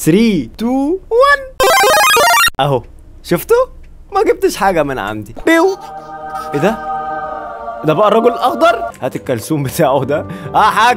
3 2 1 اهو شفتوا ما جبتش حاجه من عندي بيو ايه ده ده بقى الرجل الاخضر هات الكلسوم بتاعه ده اه حاج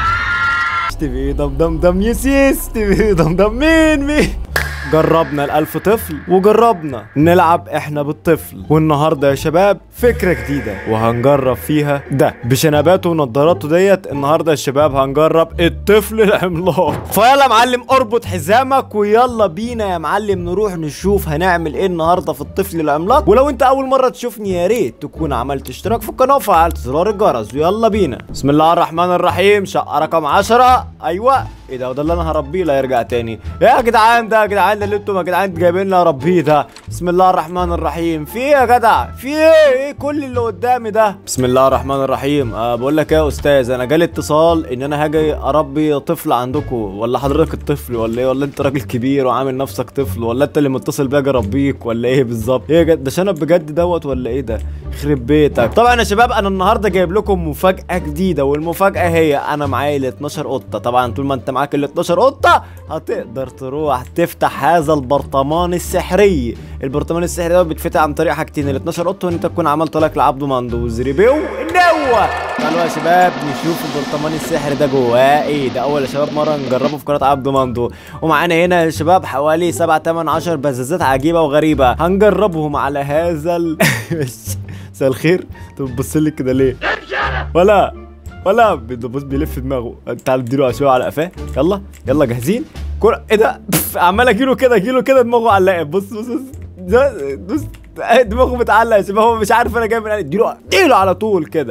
تبي دم دم دم يس يس تبي دم دم مين مين جربنا الألف طفل وجربنا نلعب احنا بالطفل والنهارده يا شباب فكرة جديدة وهنجرب فيها ده بشنباته ونضاراته ديت النهارده يا شباب هنجرب الطفل العملاق فيلا يا معلم اربط حزامك ويلا بينا يا معلم نروح نشوف هنعمل ايه النهارده في الطفل العملاق ولو انت اول مرة تشوفني يا ريت تكون عملت اشتراك في القناة وفعلت زرار الجرس ويلا بينا بسم الله الرحمن الرحيم شقة رقم 10 ايوه ايه ده وده اللي انا هربيه لا يرجع تاني يا جدعان ده يا جدعان ده اللي انتم يا جدعان جايبين لي اربيه ده بسم الله الرحمن الرحيم في ايه يا جدع في ايه ايه كل اللي قدامي ده بسم الله الرحمن الرحيم أه بقول لك ايه يا استاذ انا جالي اتصال ان انا هاجي اربي طفل عندكم ولا حضرتك الطفل ولا ايه ولا انت راجل كبير وعامل نفسك طفل ولا انت اللي متصل بيا اجي اربيك ولا ايه بالظبط ايه يا جد ده شنب بجد دوت ولا ايه ده يخرب بيتك طبعا يا شباب انا النهارده جايب لكم مفاجاه جديده والمفاجاه هي انا معايا ال 12 قطه طبعا طول ما انت معاك ال 12 قطه هتقدر تروح تفتح هذا البرطمان السحري البرطمان السحري ده بيتفتح عن طريق حاجتين ال 12 قطه وان انت تكون عملت لك لعبده مندوز ريبيو نوة تعالوا يا شباب نشوف البرطمان السحري ده جواه ايه ده اول يا شباب مره نجربه في قناه عبده مندو ومعانا هنا يا شباب حوالي 7 8 10 بزازات عجيبه وغريبه هنجربهم على هذا ال مساء الخير انت بتبص لي كده ليه ولا ولا بص بيلف دماغه تعال اديله شويه على قفاه يلا يلا جاهزين كرة ايه ده بف، عمال اجيله كده اجيله كده دماغه علقت بص بص بص ده- بص دماغه متعلق يا شباب هو مش عارف انا جاي من اديله اديله على طول كده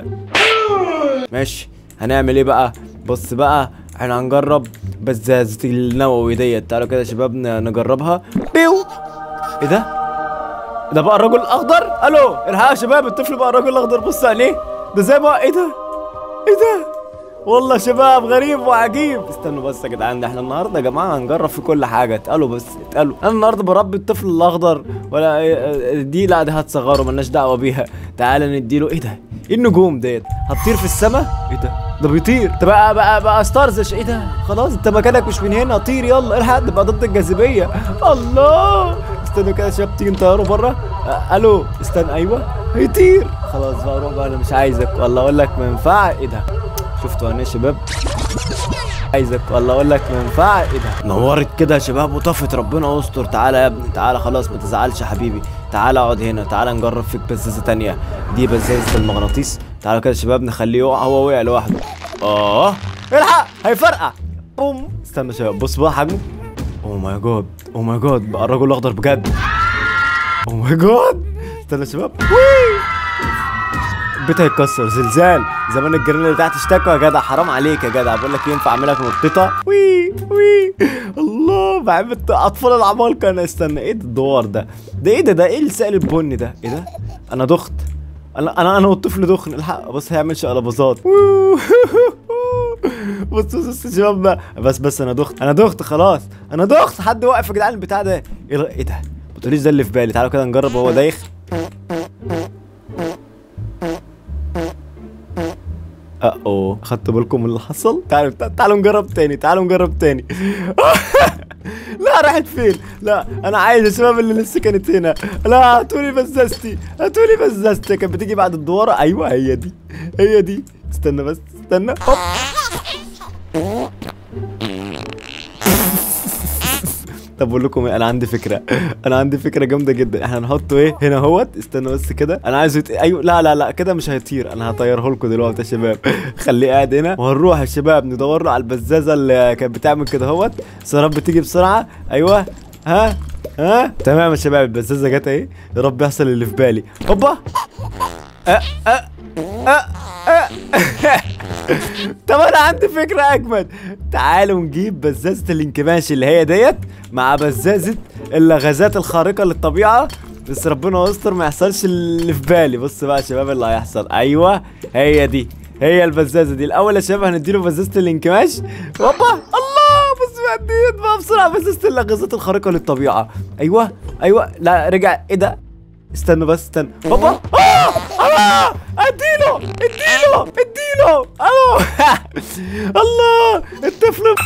ماشي هنعمل ايه بقى بص بقى احنا هنجرب بزازة النووي ديت تعالوا كده يا شباب ن- نجربها بيو ايه ده ده بقى الرجل الاخضر الو الحقوا يا شباب الطفل بقى الرجل الاخضر بص عليه ده زي ما ايه ده ايه ده والله شباب غريب وعجيب استنوا بس يا جدعان ده احنا النهارده يا جماعه هنجرب في كل حاجه اتقالوا بس اتقالوا انا النهارده بربي الطفل الاخضر ولا إيه- دي لا دي هتصغره ملناش دعوه بيها تعالى نديله ايه ده ايه النجوم ديت هتطير في السماء ايه ده ده بيطير طب بقى بقى بقى ستارز ايه ده خلاص انت مكانك مش من هنا طير يلا الحق تبقى ضد الجاذبيه الله استنوا كده يا شباب تيجي نطيره بره أه، الو استنى ايوه هيطير خلاص بقى روح بقى انا مش عايزك والله اقول لك ما ينفع ايه ده شفتوا انا يا شباب عايزك والله اقول لك ما ينفع ايه ده نورت كده يا شباب وطفت ربنا يستر تعالى يا ابني تعالى خلاص ما تزعلش يا حبيبي تعالى اقعد هنا تعالى نجرب فيك بزازه تانية دي بزازه المغناطيس تعالوا كده يا شباب نخليه يقع هو وقع لوحده اه الحق هيفرقع بوم استنى يا شباب بص بقى حجمه اوه ماي جاد اوه ماي جاد بقى الراجل الاخضر بجد اوه ماي جاد استنى يا شباب وي البيت هيتكسر زلزال زمان الجيران اللي تحت اشتكوا يا جدع حرام عليك يا جدع بقول لك ينفع اعمل لك نطيطه وي وي الله بحب الت- اطفال العمالقه انا استنى ايه ده الدوار ده ده ايه ده ده ايه السائل البني ده ايه ده انا دخت انا انا انا والطفل دخن الحق بص هيعمل شقلباظات بص بص بص يا شباب بقى بس بس انا دخت انا دخت خلاص انا دخت حد واقف يا جدعان البتاع ده ايه ده- ايه ده ما تقوليش ده اللي في بالي تعالوا كده نجرب وهو دايخ اوه خدتوا بالكم من اللي حصل تعالوا تع- تعالوا نجرب تاني تعالوا نجرب تاني لا راحت فين لا انا عايز الشباب اللي لسه كانت هنا لا هاتولي بزازتي هاتولي بزازتي كانت بتيجي بعد الدواره ايوه هي دي هي دي استنى بس استنى هوب طب بقول لكم ايه انا عندي فكره انا عندي فكره جامده جدا احنا هنحطه ايه هنا اهوت استنى بس كده انا عايزه يت... ايوه لا لا لا كده مش هيطير انا هطيره لكم دلوقتي يا شباب خليه قاعد هنا وهنروح يا شباب ندور له على البزازه اللي كانت بتعمل كده اهوت بس يا رب تيجي بسرعه ايوه ها ها تمام يا شباب البزازه جت اهي يا رب يحصل اللي في بالي هوبا أه أه أه أه. طب انا عندي فكره اجمد تعالوا نجيب بزازه الانكماش اللي هي ديت مع بزازه الغازات الخارقه للطبيعه بس ربنا يستر ما يحصلش اللي في بالي بص بقى يا شباب اللي هيحصل ايوه هي دي هي البزازه دي الاول يا شباب هنديله بزازه الانكماش هوبا الله بص بقى ديت بقى بسرعه بزازه الغازات الخارقه للطبيعه ايوه ايوه لا رجع ايه ده استنوا بس استنى هوبا اه اه اديله اديله اديله الو الله الطفل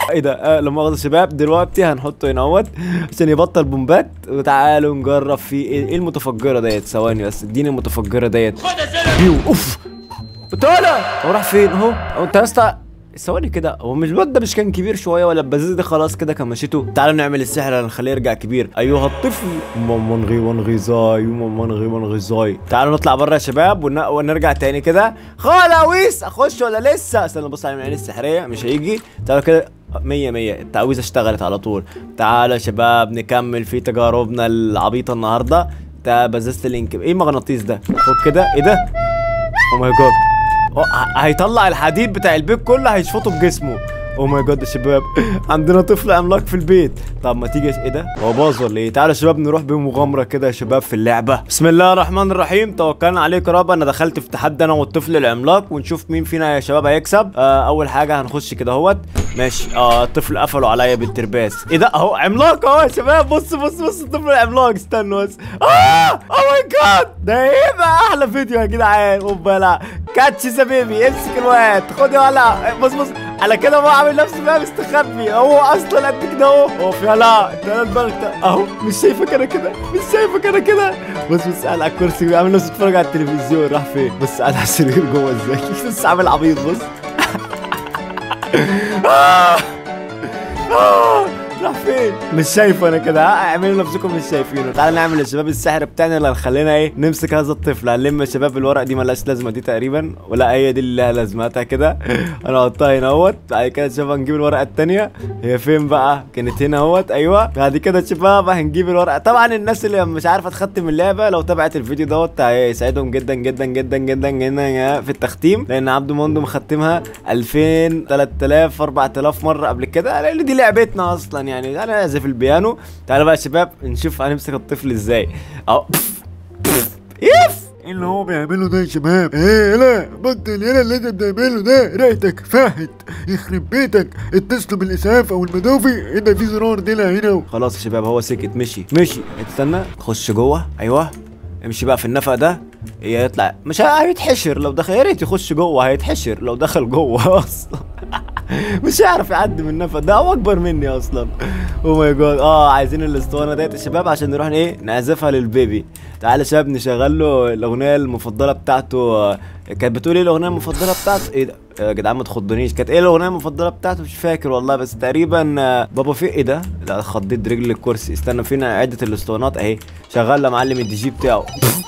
ايه ده آه لما مؤاخذة شباب دلوقتي هنحطه هنا اهوت عشان يبطل بومبات وتعالوا نجرب فيه ايه إيه المتفجرة ديت ثواني بس اديني المتفجرة ديت بيو اوف تعالى هو راح فين اهو هو انت يا اسطى ثواني كده هو مش الواد ده مش كان كبير شويه ولا البزاز ده خلاص كده كان مشيته تعالوا نعمل السحر نخليه يرجع كبير ايها الطفل منغي منغي زاي منغي منغي زاي تعالوا نطلع بره يا شباب ون... ونرجع تاني كده خلاويس اخش ولا لسه استنى بص على العين السحريه مش هيجي تعالوا كده مية مية التعويذة اشتغلت على طول تعالوا يا شباب نكمل في تجاربنا العبيطة النهاردة ده بزازة الانك ايه المغناطيس ده خد كده ايه ده او ماي جاد هيطلع الحديد بتاع البيت كله هيشفطه بجسمه او ماي جاد يا شباب عندنا طفل عملاق في البيت طب ما تيجي ايه ده هو باظ ولا ايه تعالوا يا شباب نروح بمغامره كده يا شباب في اللعبه بسم الله الرحمن الرحيم توكلنا عليك يا رب انا دخلت في تحدي انا والطفل العملاق ونشوف مين فينا يا شباب هيكسب آه اول حاجه هنخش كده اهوت ماشي اه الطفل قفلوا عليا بالترباس ايه ده اهو عملاق اهو يا شباب بص بص بص الطفل العملاق استنوا بس اه او ماي جاد ده ايه بقى احلى فيديو يا جدعان اوبا كاتش ذا بيبي امسك الواد خد يا ولا بص بص على كده بقى عامل نفسه بقى مستخبي هو اصلا قد كده اهو اوف يلا انت انا دماغك اهو مش شايفك انا كده مش شايفك انا كده بص بص قاعد على الكرسي عامل نفسه بيتفرج على التلفزيون راح فين بس قاعد على السرير جوه ازاي لسه عامل عبيط بص آه! آه! راح فين؟ مش شايفه انا كده ها اعملوا نفسكم مش شايفينه تعالى نعمل للشباب السحر بتاعنا اللي هنخلينا ايه نمسك هذا الطفل هنلم يا شباب الورق دي ملهاش لازمه دي تقريبا ولا هي دي اللي لها لازمتها كده هنحطها هنا اهوت بعد كده يا شباب هنجيب الورقه الثانيه هي فين بقى؟ كانت هنا اهوت ايوه بعد كده يا شباب هنجيب الورقه طبعا الناس اللي مش عارفه تختم اللعبه لو تابعت الفيديو دوت هيساعدهم جدا جدا جدا جدا جدا في التختيم لان عبده موندو مختمها 2000 3000 4000 مره قبل كده لان دي لعبتنا اصلا يعني انا اعزف البيانو تعالوا بقى يا شباب نشوف هنمسك الطفل ازاي اهو يف ايه اللي هو بيعمله ده يا شباب؟ ايه لا بطل يلا اللي انت بتعمله ده ريحتك فاحت يخرب بيتك اتصلوا بالاسعاف او المدافع هنا في زرار طلع هنا خلاص يا شباب هو سكت مشي مشي استنى خش جوه ايوه امشي بقى في النفق ده يطلع مش هيتحشر لو دخل يا ريت يخش جوه هيتحشر لو دخل جوه اصلا مش هيعرف يعدي من النفق ده هو اكبر مني اصلا او ماي جاد اه عايزين الاسطوانه ديت يا شباب عشان نروح ايه نعزفها للبيبي تعالى يا شباب نشغل له الاغنيه المفضله بتاعته آه، كانت بتقول ايه الاغنيه المفضله بتاعته ايه ده يا جدعان ما تخضنيش كانت ايه الاغنيه المفضله بتاعته مش فاكر والله بس تقريبا آه، بابا في ايه ده لا خضيت رجل الكرسي استنى فينا عده الاسطوانات اهي شغال يا معلم الدي جي بتاعه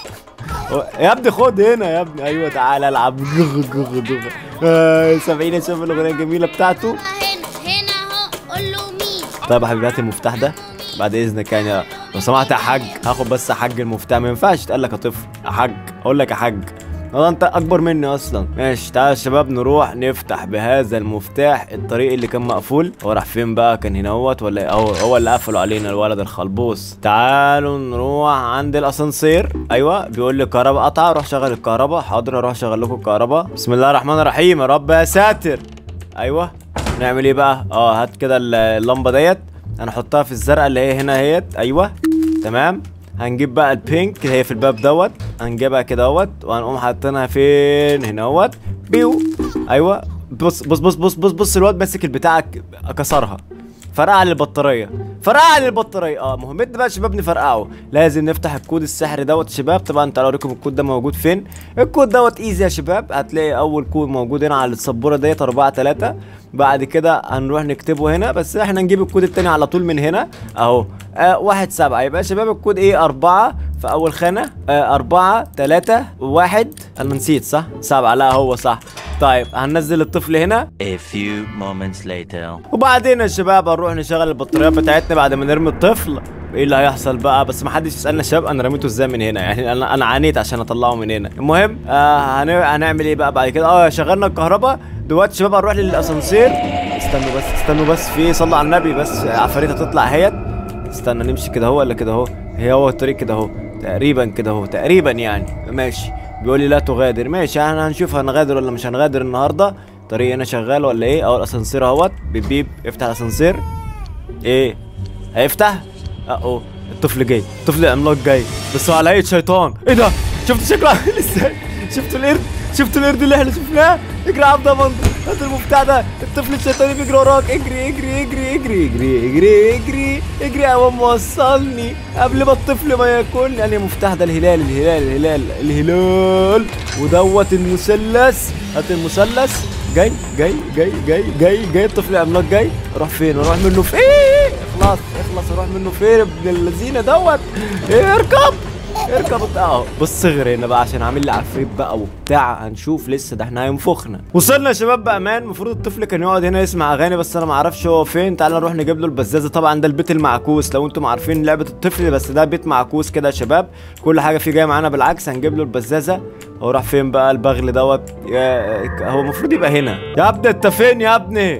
يا ابني خد هنا يا ابني ايوه تعالى العب جغ جغ جغ آه، سامعين يا شباب الاغنيه الجميله بتاعته هنا هنا اهو قول له مين طيب يا حبيبي هات المفتاح ده بعد اذنك يعني لو سمحت يا حاج هاخد بس يا حاج المفتاح ما ينفعش تقول لك يا طفل يا حاج اقول لك يا حاج والله انت اكبر مني اصلا ماشي تعالى يا شباب نروح نفتح بهذا المفتاح الطريق اللي كان مقفول هو راح فين بقى كان هنا هوت ولا إيه؟ هو هو اللي قفلوا علينا الولد الخلبوس تعالوا نروح عند الاسانسير ايوه بيقول لي الكهرباء قطع روح شغل الكهرباء حاضر اروح اشغل لكم الكهرباء بسم الله الرحمن الرحيم يا رب يا ساتر ايوه نعمل ايه بقى اه هات كده ال- اللمبه ديت هنحطها في الزرقاء اللي هي هنا اهيت ايوه تمام هنجيب بقى البينك هي في الباب دوت هنجيبها كده اهوت وهنقوم حاطينها فين هنا اهوت بيو ايوه بص بص بص بص بص بص الواد ماسك البتاع ك- كسرها فرقع للبطاريه فرقع للبطاريه اه مهمتنا بقى يا شباب نفرقعه لازم نفتح الكود السحري دوت يا شباب طبعا تعالوا اوريكم الكود ده موجود فين الكود دوت ايزي يا شباب هتلاقي اول كود موجود هنا على السبوره ديت 4 3 بعد كده هنروح نكتبه هنا بس احنا نجيب الكود التاني على طول من هنا اهو آه واحد سبعة يبقى يا شباب الكود ايه أربعة في أول خانة آه أربعة تلاتة واحد أنا نسيت صح؟ سبعة لا هو صح طيب هننزل الطفل هنا A few moments later. وبعدين يا شباب هنروح نشغل البطاريات بتاعتنا بعد ما نرمي الطفل ايه اللي هيحصل بقى بس ما حدش يسالنا يا شباب انا رميته ازاي من هنا يعني انا انا عانيت عشان اطلعه من هنا المهم آه هن- هنعمل ايه بقى بعد كده اه شغلنا الكهرباء دلوقتي يا شباب هنروح للاسانسير استنوا بس استنوا بس في ايه صلوا على النبي بس عفاريت هتطلع اهيت استنى نمشي كده اهو ولا كده اهو هي هو الطريق كده اهو تقريبا كده اهو تقريبا يعني ماشي بيقول لي لا تغادر ماشي احنا هنشوف هنغادر ولا مش هنغادر النهارده الطريق هنا شغال ولا ايه اهو الاسانسير اهوت بيب بيب افتح الاسانسير ايه هيفتح اهو الطفل جاي الطفل العملاق جاي بس هو على هيئه شيطان ايه ده شفت شكله عامل ازاي شفت القرد شفت القرد اللي احنا شفناه اجري يا عبد منطق هات المفتاح ده الطفل الشيطاني بيجري وراك اجري اجري اجري اجري اجري اجري اجري اجري يا ماما وصلني قبل ما الطفل ما ياكلني يعني المفتاح ده الهلال الهلال الهلال الهلال ودوت المثلث هات المثلث جاي جاي جاي جاي جاي جاي الطفل العملاق جاي اروح فين اروح منه فين اخلص اخلص اروح منه فين ابن اللذينه دوت إيه، اركب اركب اهو بص صغر هنا بقى عشان عامل لي عفريت بقى وبتاع هنشوف لسه ده احنا هينفخنا وصلنا يا شباب بامان المفروض الطفل كان يقعد هنا يسمع اغاني بس انا ما اعرفش هو فين تعالى نروح نجيب له البزازه طبعا ده البيت المعكوس لو انتم عارفين لعبه الطفل بس ده بيت معكوس كده يا شباب كل حاجه فيه جايه معانا بالعكس هنجيب له البزازه هو راح فين بقى البغل دوت يا- هو المفروض يبقى هنا يا ابني انت فين يا ابني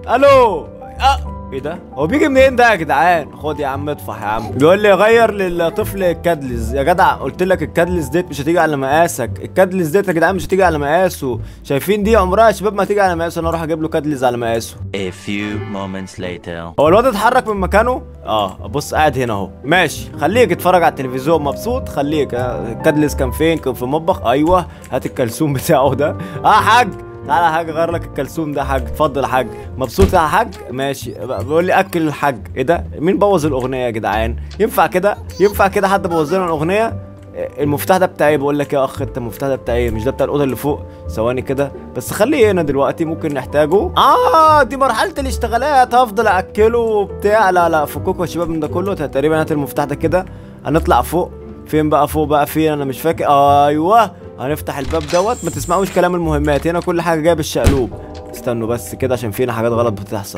الو أه. ايه ده؟ هو بيجي منين ده يا جدعان؟ خد يا عم اطفح يا عم بيقول لي غير للطفل الكادلز يا جدع قلت لك الكادلز ديت مش هتيجي على مقاسك الكادلز ديت يا جدعان مش هتيجي على مقاسه شايفين دي عمرها يا شباب ما هتيجي على مقاسه انا اروح اجيب له كادلز على مقاسه A few moments later. هو الواد اتحرك من مكانه؟ اه بص قاعد هنا اهو ماشي خليك اتفرج على التلفزيون مبسوط خليك آه، الكادلز كان فين؟ كان في المطبخ ايوه هات الكلسوم بتاعه ده اه حاج تعالى يا حاج غير لك الكلسوم ده يا حاج اتفضل يا حاج مبسوط يا حاج ماشي بيقول لي اكل الحاج ايه ده مين بوظ الاغنيه يا جدعان ينفع كده ينفع كده حد بوظ لنا الاغنيه المفتاح ده بتاعي بقول لك يا اخ انت المفتاح ده بتاعي مش ده بتاع الاوضه اللي فوق ثواني كده بس خليه هنا دلوقتي ممكن نحتاجه اه دي مرحله الاشتغالات هفضل اكله وبتاع لا لا فكوكوا يا شباب من ده كله تقريبا هات المفتاح ده كده هنطلع فوق فين بقى فوق بقى فين انا مش فاكر ايوه هنفتح الباب دوت ما تسمعوش كلام المهمات هنا كل حاجه جايه بالشقلوب استنوا بس كده عشان فينا حاجات غلط بتحصل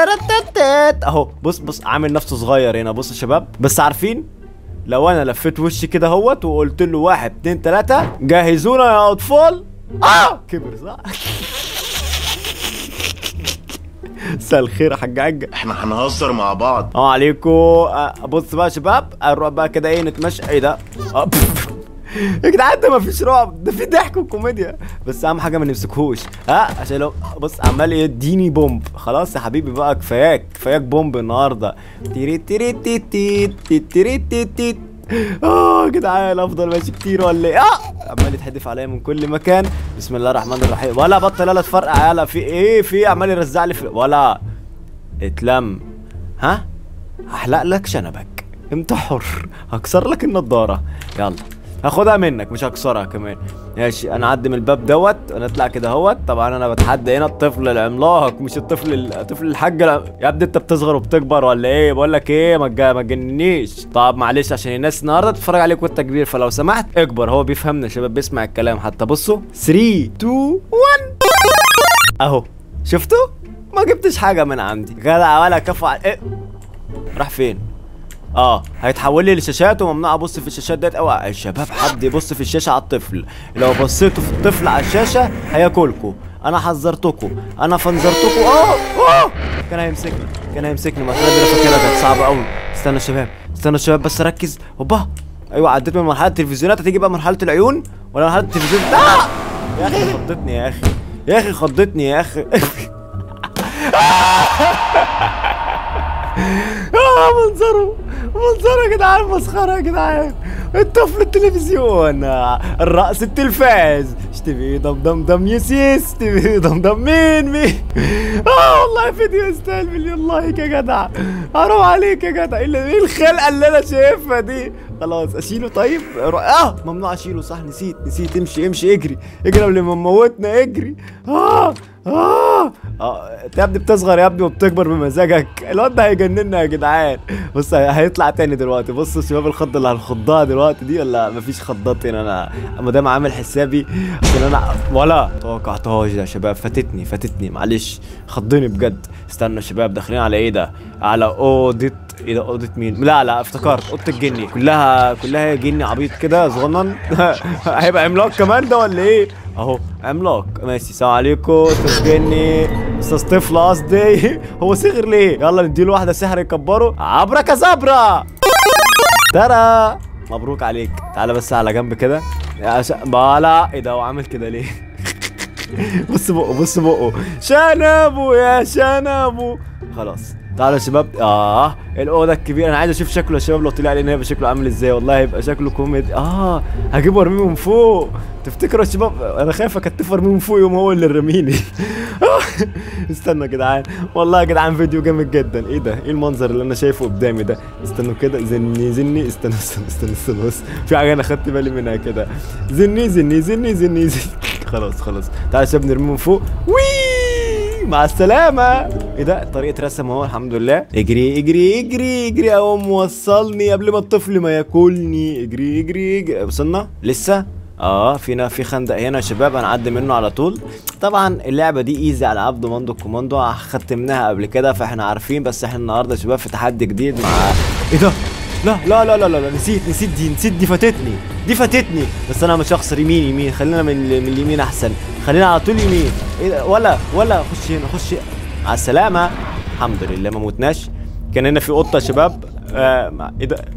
تترتتت. اهو بص بص عامل نفسه صغير هنا بص يا شباب بس عارفين لو انا لفيت وشي كده اهوت وقلت له واحد اتنين تلاته جهزونا يا اطفال اه كبر صح مساء الخير يا حاج عجة احنا هنهزر مع بعض السلام عليكم آه، بص بقى يا شباب نروح بقى كده ايه نتمشى ايه ده آه، بف. يا جدعان ده مفيش رعب ده في ضحك وكوميديا بس اهم حاجه ما نمسكهوش ها عشان لو بص عمال يديني بومب خلاص يا حبيبي بقى كفاياك كفاياك بومب النهارده تيري تيري تي تي تي تيري تي تي اه يا جدعان افضل ماشي كتير ولا ايه اه عمال يتحدف عليا من كل مكان بسم الله الرحمن الرحيم ولا بطل يلا تفرقع يلا في ايه في إيه؟ عمال يرزع لي في ولا اتلم ها هحلق لك شنبك انت حر هكسر لك النضاره يلا هاخدها منك مش هكسرها كمان ماشي انا اعدي من الباب دوت ونطلع كده اهوت طبعا انا بتحدى هنا الطفل العملاق مش الطفل الطفل الحاج الع- يا ابني انت بتصغر وبتكبر ولا ايه بقول لك ايه ما تجا- ما تجننيش طب معلش عشان الناس النهارده تتفرج عليك وانت كبير فلو سمحت اكبر هو بيفهمنا يا شباب بيسمع الكلام حتى بصوا 3 2 1 اهو شفتوا ما جبتش حاجه من عندي جدع ولا كفو على إيه؟ راح فين اه هيتحول لي لشاشات وممنوع ابص في الشاشات ديت قوي يا شباب حد يبص في الشاشه على الطفل لو بصيتوا في الطفل على الشاشه هياكلكوا انا حذرتكوا انا فنزرتكوا اه اه كان هيمسكني كان هيمسكني ما انا فاكرها كانت صعبه قوي استنى يا شباب استنى يا شباب بس ركز هوبا ايوه عديت من مرحله التلفزيونات هتيجي بقى مرحله العيون ولا مرحله التلفزيون آه! يا اخي خضتني يا اخي يا اخي خضتني يا اخي اه منظره منظره يا جدعان مسخره يا جدعان الطفل التلفزيون آه، الرقص التلفاز اشتبي دم دم دم يس يس اشتبي دم دم مين مين اه والله فيديو يستاهل مليون لايك يا جدع حرام عليك يا جدع ايه اللي- ايه الخلقه اللي انا شايفها دي خلاص اشيله طيب رو- اه ممنوع اشيله صح نسيت نسيت امشي امشي اجري اجري قبل ما نموتنا اجري اه اه اه انت يا ابني بتصغر يا ابني وبتكبر بمزاجك الواد ده هيجننا يا جدعان بص هي- هيطلع تاني دلوقتي بصوا شباب الخضه اللي هنخضها دلوقتي دي ولا مفيش خضات هنا انا ما دام عامل حسابي عشان انا ولا توقعتهاش يا شباب فاتتني فاتتني معلش خضني بجد استنى يا شباب داخلين على ايه ده على اوضه ايه ده اوضه مين لا لا افتكرت اوضه الجني كلها كلها جني عبيط كده صغنن هيبقى عملاق كمان ده ولا ايه اهو عملاق ماشي السلام عليكم استاذ جني استاذ طفل قصدي هو صغر ليه يلا نديله واحده سحر يكبره عبرا كزبرا ترى مبروك عليك تعالى بس على جنب كده يا ش... لا ايه ده هو عامل كده ليه بص بقه بص بقه شنبو يا شنبو خلاص تعالوا يا شباب اه الاوضه الكبيره انا عايز اشوف شكله يا شباب لو طلع لي هيبقى شكله عامل ازاي والله هيبقى شكله كوميدي اه هجيبه ارميه من فوق تفتكروا يا شباب انا خايف اكتفه ارميه من فوق يوم هو اللي رميني استنوا يا جدعان والله يا جدعان فيديو جامد جدا ايه ده ايه المنظر اللي انا شايفه قدامي ده استنوا كده زني زني استنوا استنوا استنوا استنوا بس في حاجه انا خدت بالي منها كده زني زني زني زني زني خلاص خلاص تعالى يا شباب نرميه من فوق وي مع السلامة ايه ده طريقة رسم اهو الحمد لله اجري اجري اجري اجري اهو موصلني قبل ما الطفل ما ياكلني اجري اجري اجري وصلنا لسه اه فينا في خندق هنا يا شباب هنعدي منه على طول طبعا اللعبه دي ايزي على عبد مندو كوماندو ختمناها قبل كده فاحنا عارفين بس احنا النهارده يا شباب في تحدي جديد مع ايه ده لا لا لا لا لا, لا. نسيت نسيت دي نسيت دي فاتتني دي فاتتني بس انا مش هخسر يمين يمين خلينا من, من اليمين احسن خلينا على طول يمين ايه ده ولا ولا خش هنا خش على السلامه الحمد لله ما موتناش كان هنا في قطه يا شباب آه مع- ايه ده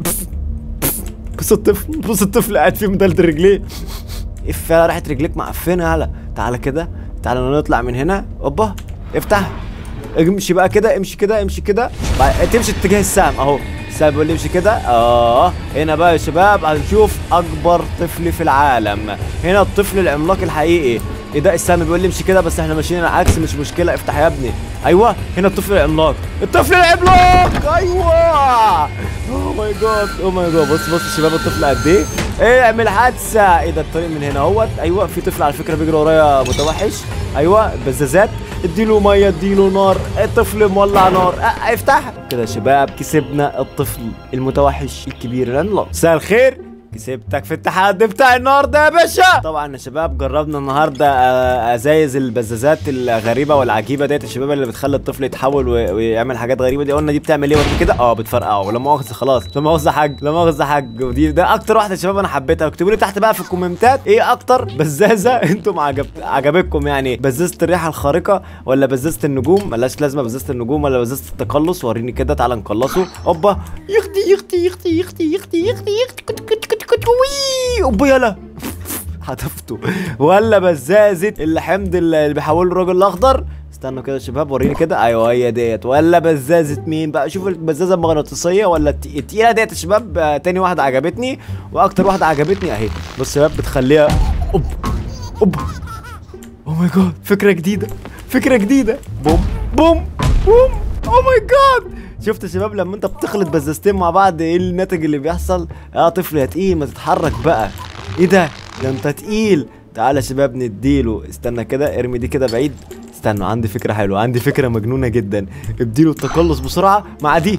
بص الطفل بص الطفل قاعد فيه مدلدل رجليه اف راحت رجليك معفنه يلا تعالى كده تعالى نطلع من هنا اوبا افتح امشي بقى كده امشي كده امشي كده بعد- تمشي اتجاه السهم اهو السهم بيقول لي امشي كده اه هنا بقى يا شباب هنشوف اكبر طفل في العالم هنا الطفل العملاق الحقيقي ايه ده السهم بيقول لي امشي كده بس احنا ماشيين العكس مش مشكله افتح يا ابني ايوه هنا الطفل العملاق الطفل العملاق ايوه اوه ماي جاد اوه ماي جاد بص بص يا شباب الطفل قد ايه ايه اعمل حادثه ايه ده الطريق من هنا اهوت ايوه في طفل على فكره بيجري ورايا متوحش ايوه بزازات اديله ميه اديله نار الطفل مولع نار اه افتح كده يا شباب كسبنا الطفل المتوحش الكبير العملاق مساء الخير كسبتك في التحدي بتاع النهارده يا باشا طبعا يا شباب جربنا النهارده آه، ازايز البزازات الغريبه والعجيبه ديت يا شباب اللي بتخلي الطفل يتحول و- ويعمل حاجات غريبه دي قلنا دي بتعمل ايه وريني كده اه بتفرقعه لا مؤاخذه خلاص لا مؤاخذه حاج لا مؤاخذه حاج ودي ده اكتر واحده يا شباب انا حبيتها اكتبوا لي تحت بقى في الكومنتات ايه اكتر بزازه انتم عجب عجبتكم يعني بزازه الريحه الخارقه ولا بزازه النجوم ملهاش لازمه بزازه النجوم ولا بزازه التقلص وريني كده تعالى نقلصه اوبا يختي يختي يختي يختي يختي يختي يختي كت كت كت كت وي اوبا يلا حذفته ولا بزازه الحمض اللي بيحوله الراجل الاخضر استنوا كده يا شباب وريني كده ايوه هي ديت ولا بزازه مين بقى شوف البزازه المغناطيسيه ولا الت- التقيله ديت يا شباب آه، تاني واحده عجبتني واكتر واحده عجبتني اهي بص يا شباب بتخليها اوب اوب او ماي جاد فكره جديده فكره جديده بوم بوم بوم او ماي جاد شفت يا شباب لما انت بتخلط بزازتين مع بعض ايه الناتج اللي بيحصل اه طفل يا تقيل ما تتحرك بقى ايه ده ده انت تقيل تعالى يا شباب نديله استنى كده ارمي دي كده بعيد استنوا عندي فكره حلوه عندي فكره مجنونه جدا اديله التقلص بسرعه مع دي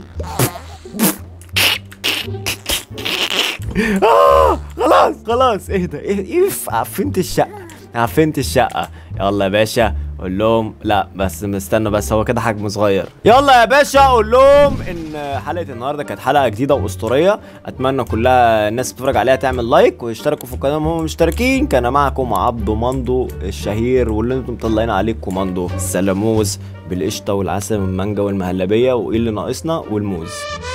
آه خلاص خلاص اهدى ايه اف عفنت الشقة عفنت الشقة يلا يا باشا قول لهم لا بس مستنى بس هو كده حجم صغير يلا يا باشا قول لهم ان حلقة النهارده كانت حلقة جديدة واسطورية اتمنى كلها الناس تتفرج عليها تعمل لايك ويشتركوا في القناة هم مشتركين كان معكم عبدو مندو الشهير واللي انتم مطلعين عليه كوماندو السلاموز بالقشطة والعسل والمانجا والمهلبية وايه اللي ناقصنا والموز